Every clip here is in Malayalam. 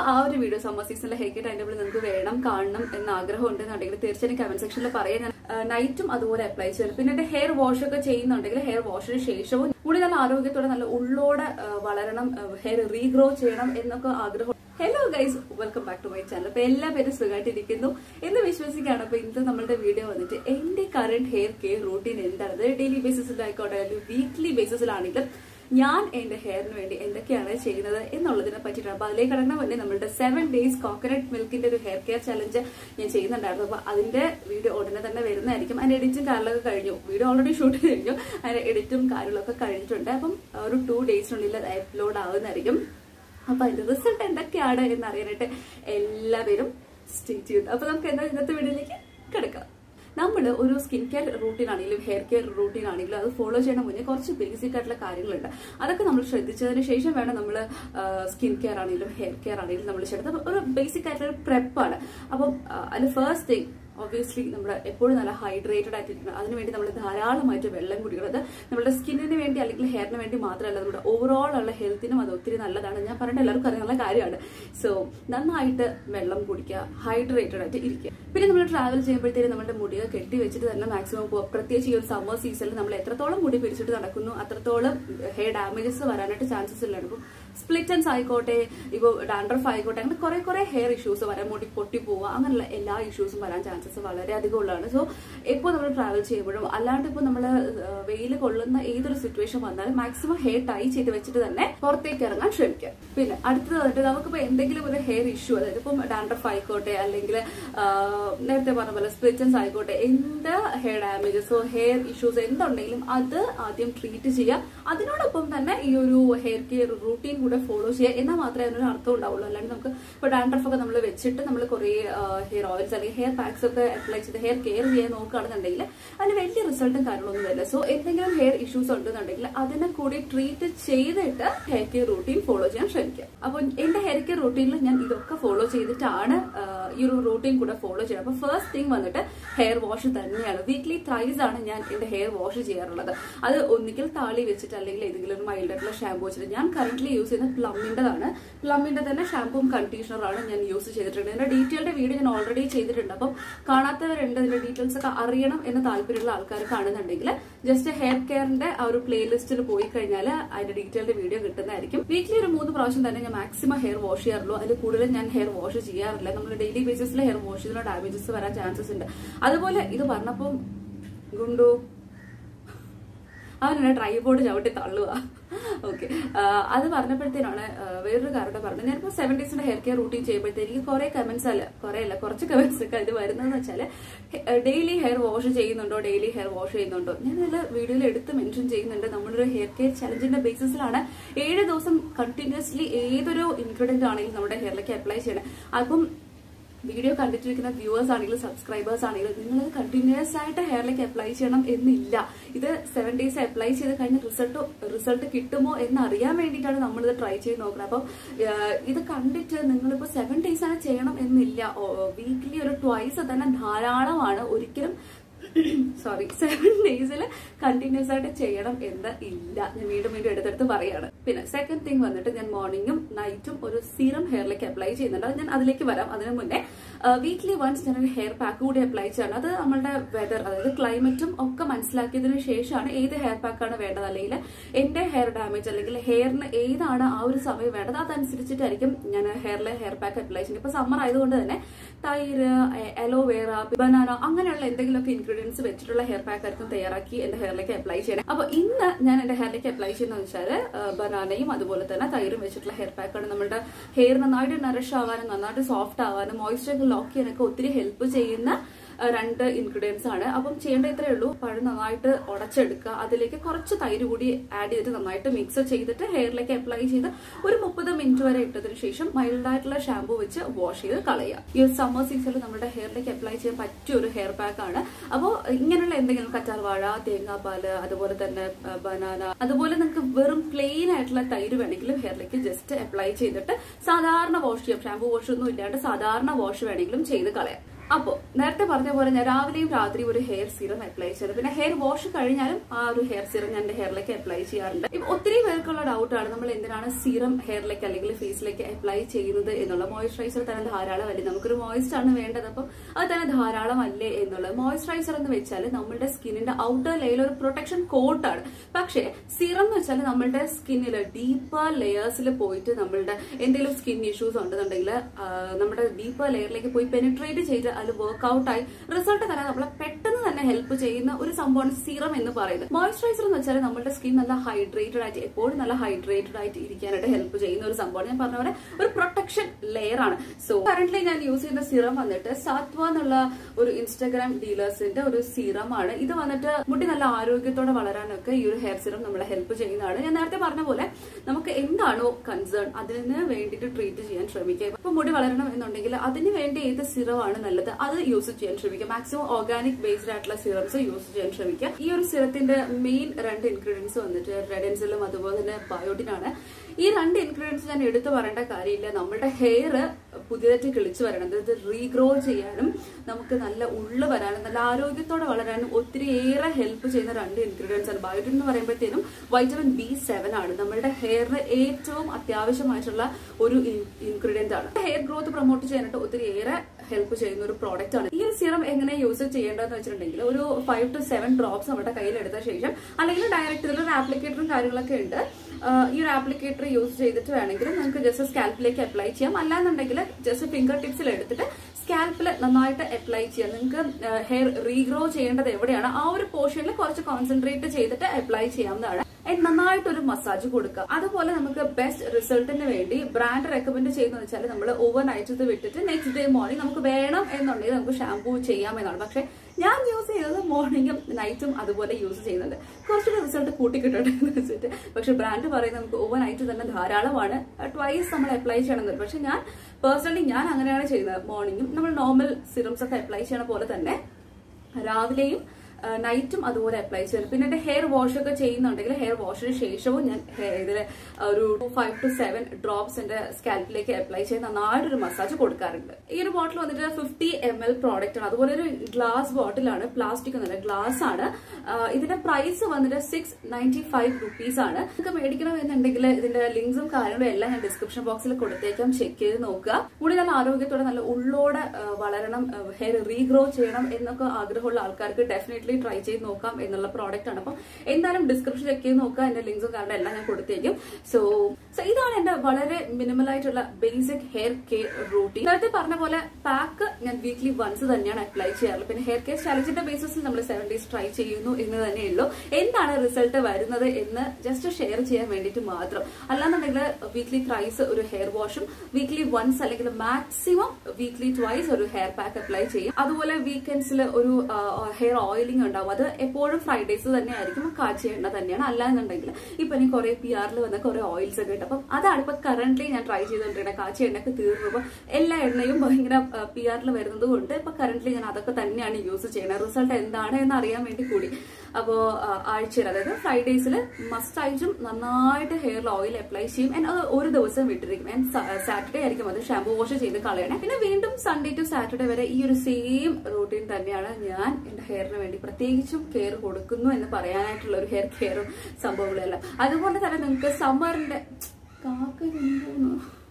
ആ ഒരു വീഡിയോ സമ്മർ സീസണിലെ ഹെയർ കെയർ ടൈം ടേബിൾ നിങ്ങൾക്ക് വേണം കാണണം എന്ന് ആഗ്രഹം ഉണ്ടെന്നുണ്ടെങ്കിൽ തീർച്ചയായും കമന്റ് സെക്ഷനിൽ പറയാൻ ഞാൻ നൈറ്റും അതുപോലെ അപ്ലൈ ചെയ്യും പിന്നെ എന്റെ ഹെയർ വാഷ് ഒക്കെ ചെയ്യുന്നുണ്ടെങ്കിൽ ഹെയർ വാഷിന് ശേഷവും മുടി നല്ല ആരോഗ്യത്തോടെ നല്ല ഉള്ളോടെ ആ, വളരണം ഹെയർ റീഗ്രോ ചെയ്യണം എന്നൊക്കെ ആഗ്രഹം hello guys welcome back to my channel അപ്പൊ എല്ലാ പേരും സുഖമായിട്ടിരിക്കുന്നു എന്ന് വിശ്വസിക്കുകയാണ് അപ്പൊ ഇന്നത്തെ നമ്മളുടെ വീഡിയോ വന്നിട്ട് എന്റെ കറന്റ് ഹെയർ കെയർ റൂട്ടീൻ എന്താണ് ഡെയിലി ബേസിസിലായിക്കോട്ടെ അല്ലെങ്കിൽ വീക്ക്ലി ബേസിസിലാണെങ്കിലും ഞാൻ എന്റെ ഹെയറിന് വേണ്ടി എന്തൊക്കെയാണ് ചെയ്യുന്നത് എന്നുള്ളതിനെ പറ്റിയിട്ടാണ് അപ്പൊ അതിലേക്ക് കടക്കുന്ന മുന്നേ നമ്മളുടെ സെവൻ ഡേയ്സ് കോക്കനട്ട് മിൽക്കിന്റെ ഒരു ഹെയർ കെയർ ചലഞ്ച് ഞാൻ ചെയ്യുന്നുണ്ടായിരുന്നു അപ്പൊ അതിന്റെ വീഡിയോ ഉടനെ തന്നെ വരുന്നതായിരിക്കും അതിന്റെ എഡിറ്റും കാര്യങ്ങളൊക്കെ കഴിഞ്ഞു വീഡിയോ ഓൾറെഡി ഷൂട്ട് കഴിഞ്ഞു അതിന്റെ എഡിറ്റും കാര്യങ്ങളൊക്കെ കഴിഞ്ഞിട്ടുണ്ട് അപ്പം ഒരു ടു ഡേയ്സിനുള്ളിൽ അത് അപ്ലോഡ് ആവുന്നതായിരിക്കും അപ്പൊ അതിന്റെ റിസൾട്ട് എന്തൊക്കെയാണ് എന്ന് അറിയാനായിട്ട് എല്ലാവരും സ്റ്റേ ചെയ്യുന്നു അപ്പൊ നമുക്ക് എന്താ ഇന്നത്തെ വീഡിയോയിലേക്ക് കിടക്കാം നമ്മൾ ഒരു സ്കിൻ കെയർ റൂട്ടീൻ ആണെങ്കിലും ഹെയർ കെയർ റൂട്ടീൻ ആണെങ്കിലും അത് ഫോളോ ചെയ്യണ മുന്നേ കുറച്ച് ബേസിക് ആയിട്ടുള്ള കാര്യങ്ങളുണ്ട് അതൊക്കെ നമ്മൾ ശ്രദ്ധിച്ചതിന് ശേഷം വേണം നമ്മൾ സ്കിൻ കെയർ ആണെങ്കിലും ഹെയർ കെയർ ആണെങ്കിലും നമ്മൾ ചെയ്യണത് അപ്പൊ ഒരു ബേസിക് ആയിട്ടുള്ള പ്രെപ്പാണ് അപ്പം അതിൽ ഫസ്റ്റ് തിങ് ഒബ്വിയസ്ലി നമ്മൾ എപ്പോഴും നല്ല ഹൈഡ്രേറ്റഡ് ആയിട്ടിരിക്കണം അതിനുവേണ്ടി നമ്മൾ ധാരാളമായിട്ട് വെള്ളം കുടിക്കണം അത് നമ്മുടെ സ്കിന്നിന് വേണ്ടി അല്ലെങ്കിൽ ഹെയറിന് വേണ്ടി മാത്രമല്ല നമ്മുടെ ഓവറോൾ ഉള്ള ഹെൽത്തിനും അത് ഒത്തിരി നല്ലതാണ് ഞാൻ പറഞ്ഞ എല്ലാവർക്കും അറിയാനുള്ള കാര്യമാണ് സോ നന്നായിട്ട് വെള്ളം കുടിക്കുക ഹൈഡ്രേറ്റഡ് ആയിട്ട് ഇരിക്കുക പിന്നെ നമ്മൾ ട്രാവൽ ചെയ്യുമ്പോഴത്തേക്കും നമ്മുടെ മുടിയൊക്കെ കെട്ടി വെച്ചിട്ട് തന്നെ മാക്സിമം പോകുക പ്രത്യേകിച്ച് ഈ ഒരു സമ്മർ സീസണിൽ നമ്മൾ എത്രത്തോളം മുടി പിരിച്ചിട്ട് നടക്കുന്നു അത്രത്തോളം ഹെയർ ഡാമേജസ് വരാനായിട്ട് ചാൻസസ് ഇല്ല ഇപ്പം സ്പ്ലിറ്റൻസ് ആയിക്കോട്ടെ ഇപ്പോൾ ഡാൻഡ്രഫ് ആയിക്കോട്ടെ അങ്ങനെ കുറെ കുറെ ഹെയർ ഇഷ്യൂസ് വരാൻ മുടി പൊട്ടി പോവുക അങ്ങനെയുള്ള എല്ലാ ഇഷ്യൂസും വരാൻ ചാൻസസ് വളരെ അധികം ഉള്ളതാണ് സോ എപ്പോൾ നമ്മൾ ട്രാവൽ ചെയ്യുമ്പോഴും അല്ലാണ്ട് ഇപ്പോൾ നമ്മൾ വെയിൽ കൊള്ളുന്ന ഏതൊരു സിറ്റുവേഷൻ വന്നാലും മാക്സിമം ഹെയർ ടൈ ചെയ്ത് വെച്ചിട്ട് തന്നെ പുറത്തേക്ക് ഇറങ്ങാൻ ശ്രമിക്കുക പിന്നെ അടുത്തത് വന്നിട്ട് നമുക്കിപ്പോൾ എന്തെങ്കിലും ഒരു ഹെയർ ഇഷ്യൂ അതായത് ഇപ്പം ഡാൻഡ്രഫ് ആയിക്കോട്ടെ അല്ലെങ്കിൽ നേരത്തെ പറഞ്ഞ പോലെ സ്പ്ലിറ്റൻസ് ആയിക്കോട്ടെ എന്ത് ഹെയർ ഡാമേജസോ ഹെയർ ഇഷ്യൂസ് എന്തുണ്ടെങ്കിലും അത് ആദ്യം ട്രീറ്റ് ചെയ്യുക അതിനോടൊപ്പം തന്നെ ഈ ഒരു ഹെയർ കെയർ റൂട്ടീൻ കൂടെ ഫോളോ ചെയ്യുക എന്നാൽ മാത്രമേ അതിനൊരു അർത്ഥം ഉണ്ടാവുള്ളൂ അല്ലാണ്ട് നമുക്ക് ഇപ്പോൾ ഡാൻഡ്രഫ് ഒക്കെ നമ്മൾ വെച്ചിട്ട് നമ്മൾ കുറേ ഹെയർ ഓയിൽസ് അല്ലെങ്കിൽ ഹെയർ പാക്സ് ഒക്കെ അപ്ലൈ ചെയ്ത് ഹെയർ കെയർ ചെയ്യാൻ നോക്കുകയാണെന്നുണ്ടെങ്കിൽ അതിന് വലിയ റിസൾട്ടും കാര്യങ്ങളൊന്നും വരില്ല സോ എന്തെങ്കിലും ഹെയർ ഇഷ്യൂസ് ഉണ്ടെന്നുണ്ടെങ്കിൽ അതിനെ കൂടി ട്രീറ്റ് ചെയ്തിട്ട് ഹെയർ കെയർ റൂട്ടീൻ ഫോളോ ചെയ്യാൻ ശ്രമിക്കുക അപ്പോൾ എന്റെ ഹെയർ കെയർ റൂട്ടീനിൽ ഞാൻ ഇതൊക്കെ ഫോളോ ചെയ്തിട്ടാണ് ആ, ഈ ഒരു റൂട്ടീൻ കൂടെ ഫോളോ ചെയ്യുന്നത് അപ്പോൾ ഫസ്റ്റ് തിങ് വന്നിട്ട് ഹെയർ വാഷ് തന്നെയാണ് വീക്ക്ലി ത്രൈസ് ആണ് ഞാൻ എന്റെ ഹെയർ വാഷ് ചെയ്യാറുള്ളത് അത് ഒന്നിക്കൽ താളി വെച്ചിട്ട് അല്ലെങ്കിൽ ഏതെങ്കിലും ഒരു മൈൽഡ് ആയിട്ടുള്ള ഷാമ്പൂ വെച്ചിട്ട് ഞാൻ കറന്റ് യൂസ് ചെയ്യുന്ന പ്ലമ്മിൻ്റെതാണ് പ്ലമ്മിന്റെ തന്നെ ഷാമ്പൂം കണ്ടീഷണറാണ് ഞാൻ യൂസ് ചെയ്തിട്ടുണ്ട് ഇതിന്റെ ഡീറ്റെയിൽഡ് വീഡിയോ ഞാൻ ഓൾറെഡി ചെയ്തിട്ടുണ്ട് അപ്പം കാണാത്തവരുണ്ട് ഇതിന്റെ ഡീറ്റെയിൽസ് ഒക്കെ അറിയണം എന്ന് താല്പര്യമുള്ള ആൾക്കാർ കാണുന്നുണ്ടെങ്കിൽ ജസ്റ്റ് ഹെയർ കെയറിന്റെ ആ ഒരു പ്ലേലിസ്റ്റിൽ പോയി കഴിഞ്ഞാൽ അതിന്റെ ഡീറ്റെയിൽഡ് വീഡിയോ കിട്ടുന്നതായിരിക്കും വീക്കിലി ഒരു മൂന്ന് പ്രാവശ്യം തന്നെ ഞാൻ മാക്സിമം ഹെയർ വാഷ് ചെയ്യാറുള്ളൂ അതിൽ കൂടുതൽ ഞാൻ ഹെയർ വാഷ് ചെയ്യാറില്ല നമ്മൾ ഡെയിലി ബേസിസിൽ ഹെയർ വാഷ് ചെയ്യുന്ന ഡാമേജസ് വരാൻ ചാൻസസ് ഉണ്ട് അതുപോലെ ഇത് പറഞ്ഞപ്പം ഗുണ്ടു അവനെന്നെ ട്രൈബോർഡ് ചവിട്ടി തള്ളുക ഓക്കെ അത് പറഞ്ഞപ്പോഴത്തേനാണ് ആ, വേറൊരു കാരണം പറഞ്ഞത് ഞാനിപ്പോൾ സെവൻ ഡേയ്സിന്റെ ഹെയർ കെയർ റൂട്ടീൻ ചെയ്യുമ്പോഴത്തേക്ക് കുറെ കമന്റ്സ് അല്ല കുറെ അല്ല കുറച്ച് കമന്റ്സ് ഒക്കെ അതിൽ വരുന്നതെന്ന് വെച്ചാൽ ഡെയിലി ഹെയർ വാഷ് ചെയ്യുന്നുണ്ടോ ഡെയിലി ഹെയർ വാഷ് ചെയ്യുന്നുണ്ടോ ഞാൻ ഇതിൽ വീഡിയോയിൽ എടുത്ത് മെൻഷൻ ചെയ്യുന്നുണ്ട് നമ്മളൊരു ഹെയർ കെയർ ചലഞ്ചിന്റെ ബേസിസിലാണ് ഏഴ് ദിവസം കണ്ടിന്യൂസ്ലി ഏതൊരു ഇൻഗ്രീഡിയന്റ് ആണെങ്കിലും നമ്മുടെ ഹെയറിലേക്ക് അപ്ലൈ ചെയ്യണം അപ്പം വീഡിയോ കണ്ടിട്ടിരിക്കുന്ന വ്യൂവേഴ്സ് ആണെങ്കിലും സബ്സ്ക്രൈബേഴ്സ് ആണെങ്കിലും നിങ്ങൾ കണ്ടിന്യൂസ് ആയിട്ട് ഹെയറിലേക്ക് അപ്ലൈ ചെയ്യണം എന്നില്ല ഇത് സെവൻ ഡേയ്സ് അപ്ലൈ ചെയ്ത് കഴിഞ്ഞ റിസൾട്ട് റിസൾട്ട് കിട്ടുമോ എന്ന് അറിയാൻ വേണ്ടിയിട്ടാണ് നമ്മളിത് ട്രൈ ചെയ്ത് നോക്കുന്നത് അപ്പം ആഹ് ഇത് കണ്ടിട്ട് നിങ്ങളിപ്പോൾ സെവൻ ഡേയ്സ് ആണ് ചെയ്യണം എന്നില്ല വീക്ക്ലി ഒരു ട്വൈസ് തന്നെ ധാരാളമാണ് ഒരിക്കലും സോറി സെവൻ ഡേയ്സിൽ കണ്ടിന്യൂസ് ആയിട്ട് ചെയ്യണം എന്ന് ഇല്ല ഞാൻ വീണ്ടും വീണ്ടും എടുത്തെടുത്ത് പറയാണ് പിന്നെ സെക്കൻഡ് തിങ് വന്നിട്ട് ഞാൻ മോർണിംഗും നൈറ്റും ഒരു സീറം ഹെയറിലേക്ക് അപ്ലൈ ചെയ്യുന്നുണ്ട് അത് ഞാൻ അതിലേക്ക് വരാം അതിനു മുന്നേ വീക്ക്ലി വൺസ് ഞാൻ ഒരു ഹെയർ പാക്ക് കൂടി അപ്ലൈ ചെയ്യണം അത് നമ്മുടെ വെതർ അതായത് ക്ലൈമറ്റും ഒക്കെ മനസ്സിലാക്കിയതിനു ശേഷമാണ് ഏത് ഹെയർ പാക്കാണ് വേണ്ടത് അല്ലെങ്കിൽ എന്റെ ഹെയർ ഡാമേജ് അല്ലെങ്കിൽ ഹെയറിന് ഏതാണ് ആ ഒരു സമയം വേണ്ടത് അതനുസരിച്ചിട്ടായിരിക്കും ഞാൻ ഹെയറിലെ ഹെയർ പാക്ക് അപ്ലൈ ചെയ്യുന്നത് ഇപ്പൊ സമ്മർ ആയതുകൊണ്ട് തന്നെ തൈര് അലോവേറ ബനാന അങ്ങനെയുള്ള എന്തെങ്കിലുമൊക്കെ ഇൻഗ്രീഡിയൻസ് വെച്ചിട്ടുള്ള ഹെയർ പാക്ക് ആയിരിക്കും തയ്യാറാക്കി എന്റെ ഹെയറിലേക്ക് അപ്ലൈ ചെയ്യണം അപ്പൊ ഇന്ന് ഞാൻ എന്റെ ഹെയറിലേക്ക് അപ്ലൈ ചെയ്യുന്നത് വെച്ചാൽ ബനാനയും അതുപോലെ തന്നെ തൈരും വെച്ചിട്ടുള്ള ഹെയർ പാക്കാണ് നമ്മുടെ ഹെയർ നന്നായിട്ട് നറിഷ് ആവാനും നന്നായിട്ട് സോഫ്റ്റ് ആവാനും മോയ്സ്ചർ ലോക്ക് ചെയ്യാനൊക്കെ ഒത്തിരി ഹെൽപ്പ് ചെയ്യുന്ന ആ, രണ്ട് ഇൻഗ്രീഡിയൻസ് ആണ് അപ്പം ചെയ്യേണ്ട ഇത്രയേ ഉള്ളൂ പഴം നന്നായിട്ട് ഉടച്ചെടുക്കുക അതിലേക്ക് കുറച്ച് തൈര് കൂടി ആഡ് ചെയ്തിട്ട് നന്നായിട്ട് മിക്സ് ചെയ്തിട്ട് ഹെയറിലേക്ക് അപ്ലൈ ചെയ്ത് ഒരു മുപ്പത് മിനിറ്റ് വരെ ഇട്ടതിന് ശേഷം മൈൽഡ് ആയിട്ടുള്ള ഷാമ്പു വെച്ച് വാഷ് ചെയ്ത് കളയുക ഈ ഒരു സമ്മർ സീസണിൽ നമ്മുടെ ഹെയറിലേക്ക് അപ്ലൈ ചെയ്യാൻ പറ്റിയ ഒരു ഹെയർ പാക്ക് ആണ് അപ്പോൾ ഇങ്ങനെയുള്ള എന്തെങ്കിലും കറ്റാർവാഴ തേങ്ങാപ്പാല് അതുപോലെ തന്നെ ബനാന അതുപോലെ നിങ്ങൾക്ക് വെറും പ്ലെയിൻ ആയിട്ടുള്ള തൈര് വേണമെങ്കിലും ഹെയറിലേക്ക് ജസ്റ്റ് അപ്ലൈ ചെയ്തിട്ട് സാധാരണ വാഷ് ചെയ്യാം ഷാമ്പു വാഷ് ഒന്നും ഇല്ലാണ്ട് സാധാരണ വാഷ് വേണമെങ്കിലും ചെയ്ത് കളയാം അപ്പോ നേരത്തെ പറഞ്ഞ പോലെ ഞാൻ രാവിലെയും രാത്രിയും ഒരു ഹെയർ സീറം അപ്ലൈ ചെയ്ത് പിന്നെ ഹെയർ വാഷ് കഴിഞ്ഞാലും ആ ഒരു ഹെയർ സീറം ഞാൻ എന്റെ ഹെയറിലേക്ക് അപ്ലൈ ചെയ്യാറുണ്ട് ഇപ്പൊ ഒത്തിരി പേർക്കുള്ള ഡൗട്ടാണ് നമ്മൾ എന്തിനാണ് സീറം ഹെയറിലേക്ക് അല്ലെങ്കിൽ ഫേസിലേക്ക് അപ്ലൈ ചെയ്യുന്നത് എന്നുള്ള മോയ്സ്ചറൈസർ തന്നെ ധാരാളമല്ലേ നമുക്കൊരു മോയ്സ്റ്റ് ആണ് വേണ്ടത് അപ്പം അത് തന്നെ ധാരാളമല്ലേ എന്നുള്ളത് മോയ്സ്ചറൈസർ എന്ന് വെച്ചാൽ നമ്മുടെ സ്കിന്നിന്റെ ഔട്ടർ ലെയർ ഒരു പ്രൊട്ടക്ഷൻ കോട്ടാണ് പക്ഷേ സീറം എന്ന് വെച്ചാൽ നമ്മുടെ സ്കിന്നിൽ ഡീപ്പർ ലെയേഴ്സിൽ പോയിട്ട് നമ്മളുടെ എന്തെങ്കിലും സ്കിൻ ഇഷ്യൂസ് ഉണ്ടെന്നുണ്ടെങ്കിൽ നമ്മുടെ ഡീപ്പർ ലെയറിലേക്ക് പോയി പെനിട്രേറ്റ് ചെയ്ത് അത് വർക്ക്ഔട്ട് ആയി റിസൾട്ട് തരാൻ നമ്മളെ പെട്ടെന്ന് തന്നെ ഹെൽപ്പ് ചെയ്യുന്ന ഒരു സംഭവമാണ് സീറം എന്ന് പറയുന്നത് മോയ്സ്ചറൈസർ എന്ന് വെച്ചാൽ നമ്മുടെ സ്കിൻ നല്ല ഹൈഡ്രേറ്റഡ് ആയിട്ട് എപ്പോഴും നല്ല ഹൈഡ്രേറ്റഡ് ആയിട്ട് ഇരിക്കാനായിട്ട് ഹെൽപ്പ് ചെയ്യുന്ന ഒരു സംഭവമാണ് ഞാൻ പറഞ്ഞ പോലെ ഒരു പ്രൊട്ടക്ഷൻ ലെയർ ആണ് സോ കറന്റ് ഞാൻ യൂസ് ചെയ്യുന്ന സീറം വന്നിട്ട് സാത്വ എന്നുള്ള ഒരു ഇൻസ്റ്റാഗ്രാം ഡീലേഴ്സിന്റെ ഒരു സീറം ആണ് ഇത് വന്നിട്ട് മുടി നല്ല ആരോഗ്യത്തോടെ വളരാനൊക്കെ ഈ ഒരു ഹെയർ സീറം നമ്മളെ ഹെൽപ്പ് ചെയ്യുന്നതാണ് ഞാൻ നേരത്തെ പറഞ്ഞ പോലെ നമുക്ക് എന്താണോ കൺസേൺ അതിന് വേണ്ടിയിട്ട് ട്രീറ്റ് ചെയ്യാൻ ശ്രമിക്കുക ഇപ്പൊ മുടി വളരണം എന്നുണ്ടെങ്കിൽ അതിന് വേണ്ടി ഏത് സിറമാണ് നല്ലത് അത് യൂസ് ചെയ്യാൻ ശ്രമിക്കുക മാക്സിമം ഓർഗാനിക് ബേസ്ഡ് ആയിട്ടുള്ള സിറംസ് യൂസ് ചെയ്യാൻ ശ്രമിക്കുക ഈ ഒരു സിറത്തിന്റെ മെയിൻ രണ്ട് ഇൻഗ്രീഡിയൻസ് വന്നിട്ട് റെഡൻസിലും അതുപോലെ തന്നെ ബയോട്ടിൻ ആണ് ഈ രണ്ട് ഇൻഗ്രീഡിയൻസ് ഞാൻ എടുത്തു പറയേണ്ട കാര്യമില്ല നമ്മുടെ ഹെയർ പുതിയതായിട്ട് കിളിച്ചു വരണം അതായത് റീഗ്രോ ചെയ്യാനും നമുക്ക് നല്ല ഉള്ളു വരാനും നല്ല ആരോഗ്യത്തോടെ വളരാനും ഒത്തിരിയേറെ ഹെൽപ്പ് ചെയ്യുന്ന രണ്ട് ഇൻഗ്രീഡിയൻസ് ആണ് ബയോട്ടിൻ എന്ന് പറയുമ്പോഴത്തേനും വൈറ്റമിൻ ബി സെവൻ ആണ് നമ്മുടെ ഹെയറിന് ഏറ്റവും അത്യാവശ്യമായിട്ടുള്ള ഒരു ഇൻഗ്രീഡിയന്റ് ആണ് ഹെയർ ഗ്രോത്ത് പ്രൊമോട്ട് ചെയ്യാനായിട്ട് ഒത്തിരിയേറെ ഹെൽപ്പ് ചെയ്യുന്ന ഒരു പ്രോഡക്റ്റ് ആണ് ഈ ഒരു സിറം എങ്ങനെ യൂസ് ചെയ്യേണ്ടതെന്ന് വെച്ചിട്ടുണ്ടെങ്കിൽ ഒരു ഫൈവ് ടു സെവൻ ഡ്രോപ്സ് നമ്മുടെ കയ്യിൽ എടുത്ത ശേഷം അല്ലെങ്കിൽ ഡയറക്റ്റ് ഇതിലൊരു ആപ്ലിക്കേറ്ററും കാര്യങ്ങളൊക്കെ ഉണ്ട് ഈ ഒരു ആപ്ലിക്കേറ്റർ യൂസ് ചെയ്തിട്ട് വേണമെങ്കിൽ നിങ്ങൾക്ക് ജസ്റ്റ് സ്കാൽപ്പിലേക്ക് അപ്ലൈ ചെയ്യാം അല്ലാന്നുണ്ടെങ്കിൽ ജസ്റ്റ് ഫിംഗർ ടിപ്സിൽ എടുത്തിട്ട് സ്കാൽപ്പിൽ നന്നായിട്ട് അപ്ലൈ ചെയ്യാം നിങ്ങൾക്ക് ഹെയർ റീഗ്രോ ചെയ്യേണ്ടത് എവിടെയാണ് ആ ഒരു പോർഷനിൽ കുറച്ച് കോൺസെൻട്രേറ്റ് ചെയ്തിട്ട് അപ്ലൈ ചെയ്യാവുന്നതാണ് നന്നായിട്ട് ഒരു മസാജ് കൊടുക്കുക അതുപോലെ നമുക്ക് ബെസ്റ്റ് റിസൾട്ടിന് വേണ്ടി ബ്രാൻഡ് റെക്കമെൻഡ് ചെയ്യുന്നത് വെച്ചാൽ നമ്മൾ ഓവർ നൈറ്റ് ഇത് വിട്ടിട്ട് നെക്സ്റ്റ് ഡേ മോർണിംഗ് നമുക്ക് വേണം എന്നുണ്ടെങ്കിൽ നമുക്ക് ഷാമ്പൂ ചെയ്യാമെന്നാണ് പക്ഷെ ഞാൻ യൂസ് ചെയ്യുന്നത് മോർണിംഗും നൈറ്റും അതുപോലെ യൂസ് ചെയ്യുന്നുണ്ട് കുറച്ചുകൂടി റിസൾട്ട് കൂട്ടിക്കിട്ടട്ടെ എന്ന് വെച്ചിട്ട് പക്ഷെ ബ്രാൻഡ് പറയുന്നത് നമുക്ക് ഓവർ നൈറ്റ് തന്നെ ധാരാളമാണ് ട്വൈസ് നമ്മൾ അപ്ലൈ ചെയ്യണമെന്നില്ല പക്ഷെ ഞാൻ പേഴ്സണലി ഞാൻ അങ്ങനെയാണ് ചെയ്യുന്നത് മോർണിംഗും നമ്മൾ നോർമൽ സിറംസ് ഒക്കെ അപ്ലൈ ചെയ്യണ പോലെ തന്നെ രാവിലെയും നൈറ്റും അതുപോലെ അപ്ലൈ ചെയ്യണം പിന്നെ എന്റെ ഹെയർ വാഷ് ഒക്കെ ചെയ്യുന്നുണ്ടെങ്കിൽ ഹെയർ വാഷിന് ശേഷവും ഞാൻ ഇതിൽ ഒരു ഫൈവ് ടു സെവൻ ഡ്രോപ്സ് എന്റെ സ്കാൽപ്പിലേക്ക് അപ്ലൈ ചെയ്ത് നന്നായിട്ടൊരു മസാജ് കൊടുക്കാറുണ്ട് ഈ ഒരു ബോട്ടിൽ വന്നിട്ട് ഫിഫ്റ്റി എം എൽ പ്രോഡക്റ്റ് ആണ് അതുപോലെ ഒരു ഗ്ലാസ് ബോട്ടിലാണ് പ്ലാസ്റ്റിക് എന്നല്ല ഗ്ലാസ് ആണ് ഇതിന്റെ പ്രൈസ് വന്നിട്ട് സിക്സ് നയൻറ്റി ഫൈവ് റുപ്പീസ് ആണ് നിങ്ങൾക്ക് മേടിക്കണമെന്നുണ്ടെങ്കിൽ ഇതിന്റെ ലിങ്ക്സും കാര്യങ്ങളും എല്ലാം ഞാൻ ഡിസ്ക്രിപ്ഷൻ ബോക്സിൽ കൊടുത്തേക്കാം ചെക്ക് ചെയ്ത് നോക്കുക മുടി നല്ല ആരോഗ്യത്തോടെ നല്ല ഉള്ളോടെ വളരണം ഹെയർ റീഗ്രോ ചെയ്യണം എന്നൊക്കെ ആഗ്രഹമുള്ള ആൾക്കാർക്ക് ഡെഫിനറ്റ്ലി ട്രൈ ചെയ്ത് നോക്കാം എന്നുള്ള പ്രോഡക്റ്റ് ആണ് അപ്പം എന്തായാലും ഡിസ്ക്രിപ്ഷൻ ചെക്ക് ചെയ്ത് നോക്കുക എന്റെ ലിങ്ക്സും കാരണം എല്ലാം ഞാൻ കൊടുത്തേക്കും സോ സോ ഇതാണ് എന്റെ വളരെ മിനിമൽ ആയിട്ടുള്ള ബേസിക് ഹെയർ കെയർ റൂട്ടീൻ നേരത്തെ പറഞ്ഞ പോലെ പാക്ക് ഞാൻ വീക്ക്ലി വൺസ് തന്നെയാണ് അപ്ലൈ ചെയ്യാറുള്ളത് പിന്നെ ഹെയർ കെയർ ചാലഞ്ചിന്റെ ബേസിസിൽ നമ്മൾ സെവൻ ഡേയ്സ് ട്രൈ ചെയ്യുന്നു എന്ന് തന്നെയുള്ളൂ എന്താണ് റിസൾട്ട് വരുന്നത് എന്ന് ജസ്റ്റ് ഷെയർ ചെയ്യാൻ വേണ്ടിയിട്ട് മാത്രം അല്ലാന്നുണ്ടെങ്കിൽ വീക്ക്ലി ത്രൈസ് ഒരു ഹെയർ വാഷും വീക്ക്ലി വൺസ് അല്ലെങ്കിൽ മാക്സിമം വീക്ക്ലി ട്വൈസ് ഒരു ഹെയർ പാക്ക് അപ്ലൈ ചെയ്യും അതുപോലെ വീക്കെൻഡ്സിൽ ഒരു ഹെയർ ഓയിലിംഗ് ഉണ്ടാവും അത് എപ്പോഴും ഫ്രൈഡേസ് തന്നെ ആയിരിക്കും കാച്ചിയ എണ്ണ തന്നെയാണ് അല്ലാന്നുണ്ടെങ്കിൽ ഇപ്പൊ ഇനി കുറെ പി ആറിൽ വന്ന കുറെ ഓയിൽസ് ഒക്കെ ഉണ്ട് അപ്പം അതാണ് ഇപ്പൊ കറന്റ് ഞാൻ ട്രൈ ചെയ്തുകൊണ്ടിരിക്കുന്നത് കാച്ചിയ എണ്ണയൊക്കെ തീർന്നു അപ്പൊ എല്ലാ എണ്ണയും ഇങ്ങനെ പി ആറിൽ വരുന്നത് കൊണ്ട് ഇപ്പൊ കറന്റ് ഞാൻ അതൊക്കെ തന്നെയാണ് യൂസ് ചെയ്യുന്നത് റിസൾട്ട് എന്താണ് എന്ന് അറിയാൻ വേണ്ടി കൂടി അപ്പോ ആഴ്ചയിൽ അതായത് ഫ്രൈഡേസിൽ മസ്റ്റ് ആയിട്ടും നന്നായിട്ട് ഹെയറിൽ ഓയിൽ അപ്ലൈ ചെയ്യും and അത് ഒരു ദിവസം വിട്ടിരിക്കും ആൻഡ് സാറ്റർഡേ ആയിരിക്കും അത് ഷാമ്പു വാഷ് ചെയ്ത് കളയണേ പിന്നെ വീണ്ടും സൺഡേ ടു സാറ്റർഡേ വരെ ഈ ഒരു സെയിം റൂട്ടീൻ തന്നെയാണ് ഞാൻ എന്റെ ഹെയറിന് വേണ്ടി പ്രത്യേകിച്ചും കെയർ കൊടുക്കുന്നു എന്ന് പറയാനായിട്ടുള്ള ഒരു ഹെയർ കെയറും സംഭവങ്ങളെല്ലാം അതുപോലെ തന്നെ നിങ്ങൾക്ക് സമ്മറിന്റെ കാക്ക കൊണ്ടുപോകുന്നു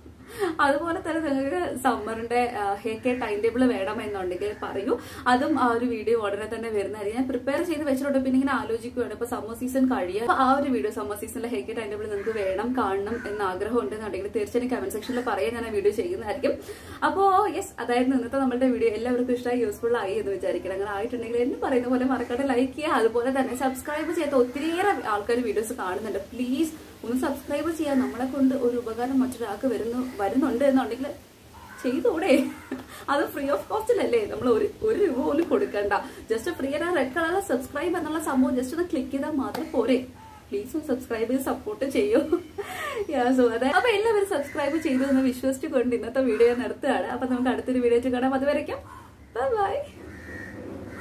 അതുപോലെ തന്നെ നിങ്ങൾക്ക് സമ്മറിന്റെ ഹെയർ കെയർ ടൈം ടേബിൾ വേണമെന്നുണ്ടെങ്കിൽ പറയൂ അതും ആ ഒരു വീഡിയോ ഉടനെ തന്നെ വരുന്നതായിരിക്കും ഞാൻ പ്രിപ്പയർ ചെയ്ത് വെച്ചിട്ടുണ്ട് പിന്നെ ഇങ്ങനെ ആലോചിക്കുകയാണ് ഇപ്പൊ സമ്മർ സീസൺ കഴിയുക അപ്പൊ ആ ഒരു വീഡിയോ സമ്മർ സീസണിലെ ഹെയർ കെയർ ടൈം ടേബിൾ നിങ്ങൾക്ക് വേണം കാണണം എന്ന ആഗ്രഹം ഉണ്ടെന്നുണ്ടെങ്കിൽ തീർച്ചയായും കമന്റ് സെക്ഷനിൽ പറയാൻ ഞാൻ ആ വീഡിയോ ചെയ്യുന്നതായിരിക്കും അപ്പോ യെസ് അതായിരുന്നു ഇന്നത്തെ നമ്മുടെ വീഡിയോ എല്ലാവർക്കും ഇഷ്ടമായി യൂസ്ഫുൾ ആയി എന്ന് വിചാരിക്കണം അങ്ങനെ ആയിട്ടുണ്ടെങ്കിൽ എന്ന് പറയുന്ന പോലെ മറക്കാതെ ലൈക്ക് ചെയ്യുക അതുപോലെ തന്നെ സബ്സ്ക്രൈബ് ചെയ്യാത്ത ഒത്തിരിയേറെ ആൾക്കാർ വീഡിയോസ് കാണുന്നുണ്ട് പ്ലീസ് ഒന്ന് സബ്സ്ക്രൈബ് ചെയ്യാൻ നമ്മളെ കൊണ്ട് ഒരു ഉപകാരം മറ്റൊരാൾക്ക് വരുന്നു വരുന്നുണ്ട് എന്നുണ്ടെങ്കിൽ ചെയ്തൂടെ അത് ഫ്രീ ഓഫ് കോസ്റ്റിലല്ലേ നമ്മൾ ഒരു ഒരു രൂപ പോലും കൊടുക്കണ്ട ജസ്റ്റ് ഫ്രീ ആയിട്ട് റെഡ് കളറിൽ സബ്സ്ക്രൈബ് എന്നുള്ള സംഭവം ജസ്റ്റ് ഒന്ന് ക്ലിക്ക് ചെയ്താൽ മാത്രം പോരെ പ്ലീസ് ഒന്ന് സബ്സ്ക്രൈബ് ചെയ്ത് സപ്പോർട്ട് ചെയ്യൂ സോ അതെ അപ്പൊ എല്ലാവരും സബ്സ്ക്രൈബ് ചെയ്തു എന്ന് വിശ്വസിച്ചുകൊണ്ട് ഇന്നത്തെ വീഡിയോ നിർത്തുകയാണ് അപ്പൊ നമുക്ക് അടുത്തൊരു വീഡിയോ കാണാം അതുവരയ്ക്കും ബൈ ബൈ